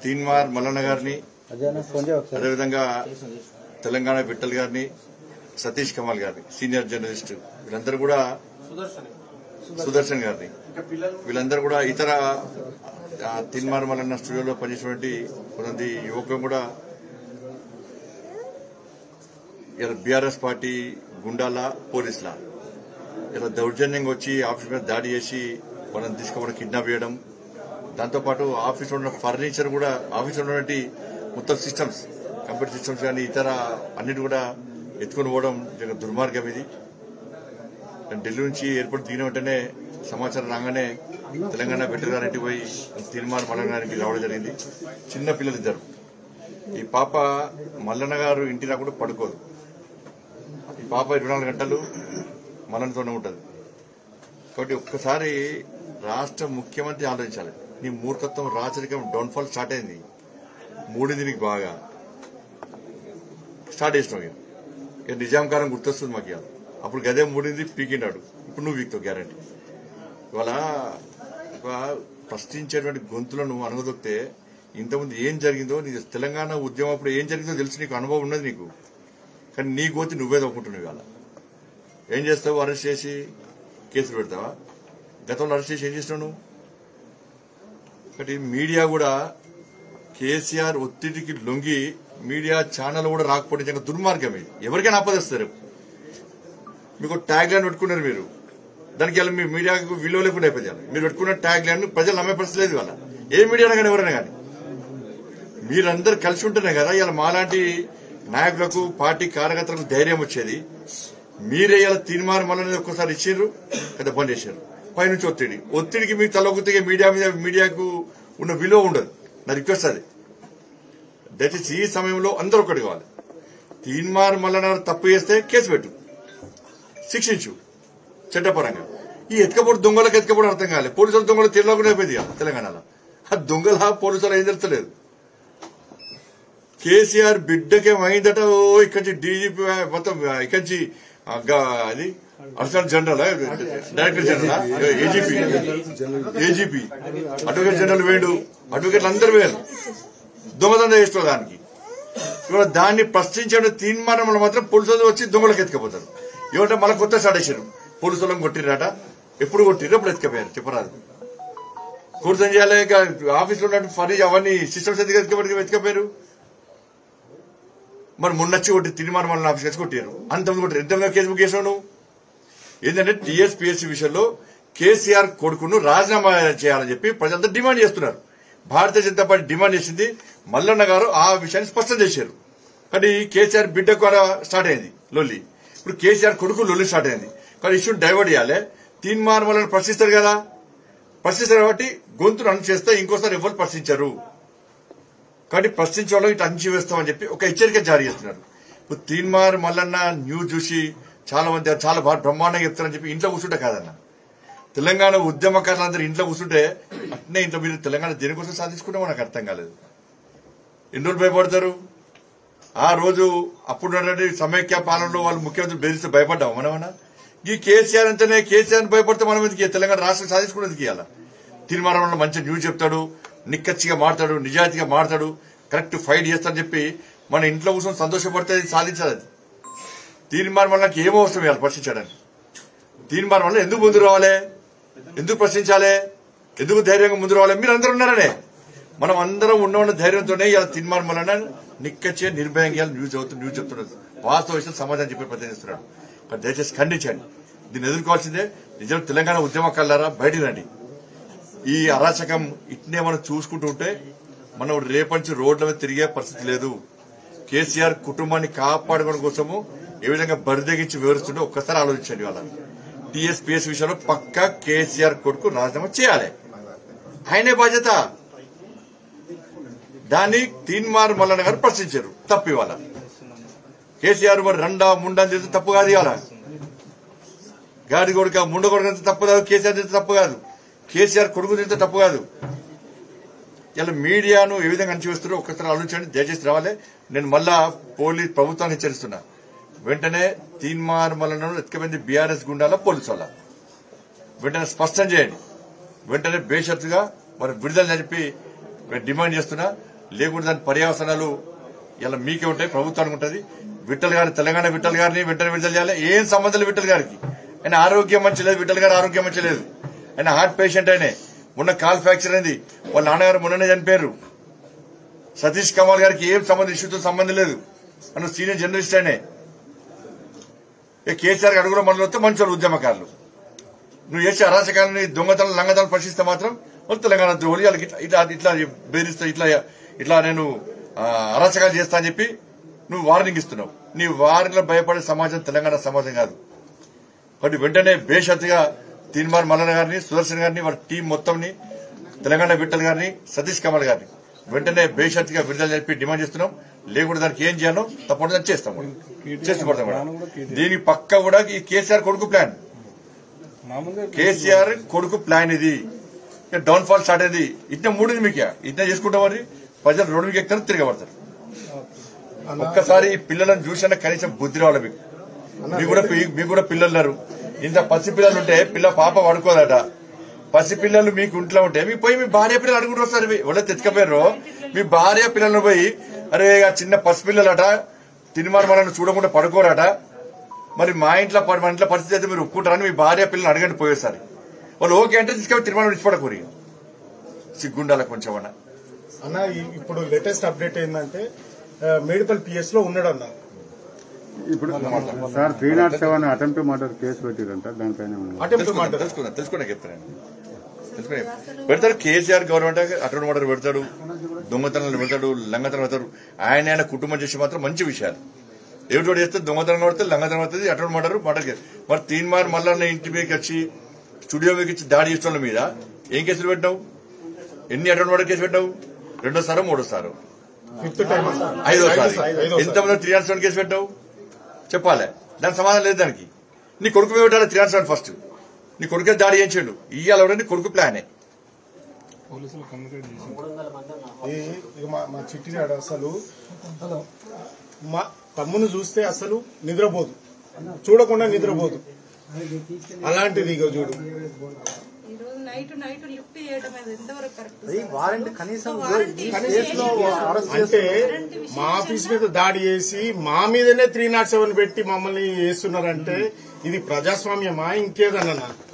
తీన్మార్ మల్లన్న గారిని అదేనా ఫోన్ చేయ ఒకసారి అదేవిధంగా తెలంగాణ విఠల్ గారిని సతీష్ కమల్ గారిని సీనియర్ జర్నలిస్ట్ వీళ్ళందరూ కూడా సుదర్శన్ గారిని వీళ్ళందరూ కూడా ఇతర ఆ, తీన్మార్ మల్లన్న స్టూడియోలో పనిచేసినటువంటి కొంతమంది యువకులు కూడా ఇలా బీఆర్ఎస్ పార్టీ గుండాల పోలీసుల ఇలా దౌర్జన్యంగా వచ్చి ఆఫీస్ మీద దాడి చేసి వాళ్ళని తీసుకుపోవడం కిడ్నాప్ చేయడం దాంతోపాటు ఆఫీస్లో ఉన్న ఫర్నిచర్ కూడా ఆఫీస్లో ఉన్నటువంటి మొత్తం సిస్టమ్స్ కంప్యూటర్ సిస్టమ్స్ కానీ ఇతర అన్నిటి కూడా ఎత్తుకొని పోవడం జగ దుర్మార్గం ఇది నేను ఢిల్లీ నుంచి ఎయిర్పోర్ట్ దిగిన వెంటనే సమాచారం రాగానే తెలంగాణ వెటర్గారింటికి పోయి తీర్మానం మల్లన్న గారికి రావడం జరిగింది చిన్న పిల్లలు ఇద్దరు ఈ పాప మల్లన్న గారు ఇంటి రాకుండా పడుకోదు ఈ పాప ఇరవై నాలుగు గంటలు మల్లన్నతోనే ఉంటుంది కాబట్టి ఒక్కసారి రాష్ట్ర ముఖ్యమంత్రి ఆలోచించాలి నీ మూర్ఖత్వం రాచరికం డౌన్ఫాల్ స్టార్ట్ అయింది మూడింది నీకు బాగా స్టార్ట్ చేసినావు ఇక. ఇక నిజాం కాలం గుర్తొస్తుంది మాకు ఇవాళ అప్పుడు గదే మూడింది పీకినాడు ఇప్పుడు నువ్వు వీక్తావు గ్యారంటీ ఇవాళ ఒక ప్రశ్నించేటువంటి గొంతులను అనగదొక్కితే ఇంతకుముందు ఏం జరిగిందో నీ తెలంగాణ ఉద్యమం అప్పుడు ఏం జరిగిందో తెలిసి నీకు అనుభవం ఉన్నది నీకు కానీ నీ గోతి నువ్వే తవ్వుకుంటున్నావు ఇవాళ ఏం చేస్తావు అరెస్ట్ చేసి కేసులు పెడతావా గతంలో అరెస్ట్ చేసి ఏం చేసినావు నువ్వు ఒకటి మీడియా కూడా కేసీఆర్ ఒత్తిడికి లొంగి మీడియా ఛానల్ కూడా రాకపోవడం నిజంగా దుర్మార్గం ఇది ఎవరికైనా ఆపదిస్తారు మీకు ట్యాగ్ లైన్ పెట్టుకున్నారు మీరు దానికి వెళ్ళి మీ మీడియాకు విలువ లేకుండా అయిపోయింది ఇవాళ. మీరు పెట్టుకున్న ట్యాగ్ లైన్ ప్రజలు నమ్మే పరిస్థితి లేదు ఇవాళ ఏ మీడియా కానీ ఎవరైనా కానీ మీరందరూ కలిసి ఉంటేనే కదా ఇలా మాలాంటి నాయకులకు పార్టీ కార్యకర్తలకు ధైర్యం వచ్చేది మీరే ఇలా తీర్మానం మళ్ళీ ఒక్కసారి ఇచ్చిండ్రు కదా బంద్ చేశారు పైనుంచి ఒత్తిడి ఒత్తిడికి మీకు తలొక్కుతే మీడియా మీద మీడియాకు ఉన్న విలువ ఉండదు నా రిక్వెస్ట్ అది దయచేసి ఈ సమయంలో అందరూ ఒకటి కావాలి తీన్మార్ మల్లన్న తప్పు చేస్తే కేసు పెట్టు శిక్షించు చట్టపరంగా ఈ ఎత్తుకపోటు దొంగలకు ఎత్తుకపోవడం అర్థం కాలేదు పోలీసుల దొంగలు తెలియకుండా అయిపోయింది ఇక తెలంగాణలో ఆ దొంగల పోలీసులు ఏం తెలుస్తలేదు కేసీఆర్ బిడ్డకేమైందట ఓ ఇక్కడి నుంచి డీజీపీ మొత్తం ఇక్కడి నుంచి ఆ, గా- అది additional general director general AGP AGP advocate general వేడు అడ్వకేట్లు అందరు వేరు దొంగదండ చేస్తారు దానికి ఇవాళ దాన్ని ప్రశ్నించడం తీర్మానంలో మాత్రం పోలీసులు వచ్చి దొంగలకు ఎత్తుకపోతారు ఏమంటే మళ్ళీ కొత్త స్టార్ట్ చేశారు పోలీసులను కొట్టిరట ఎప్పుడు కొట్టిరు ఎప్పుడు ఎత్తుకపోయారు చెప్పరాదు కూర్చొని చేయాలి ఇక ఆఫీస్లో ఉన్నట్టు ఫర్నిచర్ అవన్నీ సిస్టమ్స్ ఎందుకు ఎత్తుకపోయి ఎత్తుకపోయారు మరి మొన్నొచ్చి కొట్టి తీర్మానం వల్ల ఆఫీస్ వచ్చి కొట్టారు అంతమంది కొట్టారు ఎంతమంది కేసు బుక్ చేసావు నువ్వు ఏంటంటే టీఎస్పీఎస్సీ విషయంలో కేసీఆర్ కొడుకును రాజీనామా చేయాలని చెప్పి ప్రజలంతా డిమాండ్ చేస్తున్నారు భారతీయ జనతా పార్టీ డిమాండ్ చేసింది మల్లన్న గారు ఆ విషయాన్ని స్పష్టం చేశారు కానీ కేసీఆర్ బిడ్డ కూడా స్టార్ట్ అయింది లొల్లి ఇప్పుడు కేసీఆర్ కొడుకు లొల్లి స్టార్ట్ అయింది కానీ ఇష్యూని డైవర్ట్ చేయాలి తీన్మార్ వల్ల ప్రశ్నిస్తారు కదా ప్రశ్నిస్తారు కాబట్టి గొంతును అణు చేస్తే ఇంకోసారి ఎవరు ప్రశ్నించారు కాబట్టి ప్రశ్నించే వాళ్ళకి ఇట్లా అంచి వేస్తామని చెప్పి ఒక హెచ్చరిక జారీ చేస్తున్నారు ఇప్పుడు తీన్మార్ మల్లన్న న్యూస్ చూసి చాలా మంది చాలా బాగా బ్రహ్మాండంగా చెప్తారని చెప్పి ఇంట్లో కూర్చుంటే కాదన్న తెలంగాణ ఉద్యమకారులందరూ ఇంట్లో కూర్చుంటే అట్నే ఇంట్లో మీరు తెలంగాణ దేనికోసం సాధించుకుంటే మనకు అర్థం కాలేదు ఎన్ని రోజులు భయపడతారు ఆ రోజు అప్పుడు ఉన్నటువంటి సమైక్య పాలనలో వాళ్ళు ముఖ్యమంత్రి బెదిరిస్తే భయపడ్డాం మనమన్నా ఈ కేసీఆర్ అంటేనే కేసీఆర్ భయపడితే మనం ఎందుకు ఈ తెలంగాణ రాష్ట్రం సాధించుకునేందుకు ఇవ్వాలి తీర్మానంలో మంచి న్యూస్ చెప్తాడు నిక్కచ్చిగా మాడతాడు నిజాయితీగా మాడతాడు కరెక్ట్ ఫైట్ చేస్తాడని చెప్పి మన ఇంట్లో కూర్చొని సంతోషపడితే అది సాధించాలి అది తీర్మానం వల్ల నాకు ఏమో అవసరం ఇవ్వాలి ప్రశ్నించడానికి తీర్మానం వల్ల ఎందుకు ముందు రావాలి ఎందుకు ప్రశ్నించాలి ఎందుకు ధైర్యంగా ముందు రావాలి మీరు అందరూ ఉన్నారనే మనం అందరం ఉన్న ఉన్న ధైర్యంతోనే ఇలా తీర్మానం వలన నిక్కచ్చే నిర్భయంగా ఇవాళ న్యూస్ చదువుతూ న్యూస్ చెప్తున్నారు వాస్తవ విషయం సమాధానం చెప్పే ప్రయత్నం చేస్తున్నాడు కానీ దయచేసి ఖండించండి దీన్ని ఎదుర్కోవాల్సిందే నిజం తెలంగాణ ఉద్యమకారులారా బయటికి రండి ఈ అరాచకం ఇట్నే మనం చూసుకుంటూ ఉంటే మనం రేపటి నుంచి రోడ్ల మీద తిరిగే పరిస్థితి లేదు కేసీఆర్ కుటుంబాన్ని కాపాడుకోవడం కోసము ఏ విధంగా బరిదగించి వివరిస్తుంటే ఒక్కసారి ఆలోచించండి వాళ్ళ టీఎస్పీఎస్ విషయంలో పక్కా కేసీఆర్ కొడుకు రాజీనామా చేయాలి ఆయనే బాధ్యత దాన్ని తీన్మార్ మల్లన్న గారు ప్రశ్నించారు తప్పు ఇవాళ కేసీఆర్ మరి రెండా ముండా అని చేస్తే తప్పు కాదు ఇవాళ గాడి కొడుక ముండ కొడుకు అంత తప్పు కాదు కేసీఆర్ చేస్తే తప్పు కాదు కేసీఆర్ కొడుకు చేస్తే తప్పు కాదు ఇలా మీడియాను ఏ విధంగా అణచివేస్తారో ఒక్కసారి ఆలోచించండి దయచేసి రావాలి నేను మళ్ళా పోలీస్ ప్రభుత్వాన్ని హెచ్చరిస్తున్నా వెంటనే తీన్మార్ మల్లనను ఎత్తుకపోయింది బీఆర్ఎస్ గుండాల పోలీసు వాళ్ళ వెంటనే స్పష్టం చేయండి వెంటనే బేషరతుగా మరి విడుదల చెప్పి నేను డిమాండ్ చేస్తున్నా లేకుంటే దాని పర్యవసనాలు ఇలా మీకే ఉంటాయి ప్రభుత్వానికి ఉంటుంది విట్టల్ గారి తెలంగాణ విట్టల్ గారిని వెంటనే విడుదల చేయాలి ఏం సంబంధం లేదు విట్టల్ గారికి ఆయన ఆరోగ్యం మంచి లేదు విట్టల్ గారి ఆరోగ్యం మంచి లేదు ఆయన హార్ట్ పేషెంట్ ఆయనే మొన్న కాల్ ఫ్రాక్చర్ అయింది వాళ్ళ నాన్నగారు మొన్ననే చనిపోయారు సతీష్ కమాల్ గారికి ఏం సంబంధం ఇష్యూతో సంబంధం లేదు అన్న సీనియర్ జర్నలిస్ట్ ఆయనే ఇక కేసీఆర్ గారు కూడా మనలో వస్తే మంచి వాళ్ళు ఉద్యమకారులు నువ్వు చేసే అరాచకాలని దొంగతనం లంగతనం ప్రశ్నిస్తే మాత్రం వాళ్ళు తెలంగాణ ద్రోహులు వాళ్ళకి ఇట్లా ఇట్లా ఇట్లా బెదిరిస్తా ఇట్లా ఇట్లా నేను ఆ, అరాచకాలు చేస్తా అని చెప్పి నువ్వు వార్నింగ్ ఇస్తున్నావు నీ వారిలో భయపడే సమాజం తెలంగాణ సమాజం కాదు కాబట్టి వెంటనే బేషత్తుగా తీన్మార్ మల్లన్న గారిని సుదర్శన్ గారిని వారి టీం మొత్తంని తెలంగాణ విట్టల్ గారిని సతీష్ కమల్ గారిని వెంటనే బేషత్తుగా విడుదల చెప్పి డిమాండ్ చేస్తున్నాం లేకుండా దానికి ఏం చేయాలో తప్పకుండా దాన్ని చేస్తాం కూడా. చేసి పడతాం కూడా దీనికి పక్క కూడా ఈ కేసీఆర్ కొడుకు ప్లాన్ కేసీఆర్ కొడుకు ప్లాన్ ఇది డౌన్ ఫాల్ స్టార్ట్ అయింది ఇట్లా మూడింది మీకు ఇట్లా చేసుకుంటామని ప్రజలు రోడ్డు మీకు ఎక్కుతారు తిరగబడతారు ఒక్కసారి ఈ పిల్లలను చూసిన కనీసం బుద్ధి రావాలి మీకు మీకు కూడా పి- మీకు కూడా పిల్లలు ఉన్నారు ఇంత పసి పిల్లలు ఉంటే పిల్ల పాప పడుకోదట పసి పిల్లలు మీకు ఇంట్లో ఉంటే మీ పోయి మీ భార్య పిల్లలు అడుగుంటారు వస్తారు ఎవరో తెచ్చుకపోయారు మీ భార్య పిల్లలను పోయి అరే ఆ చిన్న పసి పిల్లలట తినిమారు మనల్ని చూడకుండా పడుకోరట మరి మా ఇంట్లో ప- మన ఇంట్లో పరిస్థితి అయితే మీరు ఒప్పుకుంటారని మీ భార్య పిల్లలు అడగండి పోయేసారి వాళ్ళు ఓకే అంటే తీసుకెళ్ళి తిరుమల విడిచిపడకూరి సిగ్గుండాల కొంచెం అన్న అన్న ఈ- ఇప్పుడు లేటెస్ట్ అప్డేట్ ఏంటంటే ఆ, మేడిపల్ పిఎస్ లో ఉన్నాడు అన్న ఇప్పుడు sir three nought seven attempt murder case పెట్టిరంట దానిపైన ఏమన్నా? అటెంప్ట్ తెలుసుకున్నా మాట తెలుసుకున్నా తెలుసుకున్నా చెప్తాను తెలుసుకున్నా చెప్తాను. పెడతారు కేసీఆర్ గవర్నమెంట్ అటువంటి మాట పెడతాడు దొంగతనాలు పెడతాడు లంగతనం పెడతాడు ఆయన ఆయన కుటుంబం చేసి మాత్రం మంచి విషయాలు ఏమిటో చేస్తే దొంగతనం పడితే లంగతనం అవుతుంది అటువంటి మాట మాట మరి తీన్ మార్ మళ్ళా ఇంటి మీదకి వచ్చి స్టూడియో మీదకి వచ్చి దాడి చేసిన వాళ్ళ మీద ఏం కేసులు పెట్టావు ఎన్ని అటువంటి మాట కేసు పెట్టావు రెండోసారో మూడోసారో ఫిఫ్త్ టైం ఐదోసారి ఐదోసారి. ఎంతమంది త్రీ సెవెన్ కేసు పెట్టావు చెప్పాలి దానికి సమాధానం లేదు దానికి నీ కొడుకు మీద పెట్టాలి త్రీ సెవెన్ ఫస్ట్ నీ కొడుకే దాడి చేయించాడు ఇయ్యాల కూడా నీ కొడుకు ప్లానే ఈ- ఇక మా మా చిట్టినాడు అసలు మా తమ్ముని చూస్తే అసలు నిద్రపోదు చూడకుండా నిద్రపోదు అలాంటిది ఇక చూడు ఈ రోజు నైట్ నైట్ లిఫ్ట్ చేయడం అది ఎంతవరకు కరెక్ట్ వారంటీ కనీసం వారంటీ ఈ కేసులో అరెస్ట్ అంటే మా ఆఫీస్ మీద దాడి చేసి మా మీదనే త్రీ నాట్ సెవెన్ పెట్టి మమ్మల్ని వేస్తున్నారంటే ఇది ప్రజాస్వామ్యమా ఇంకేదన్నా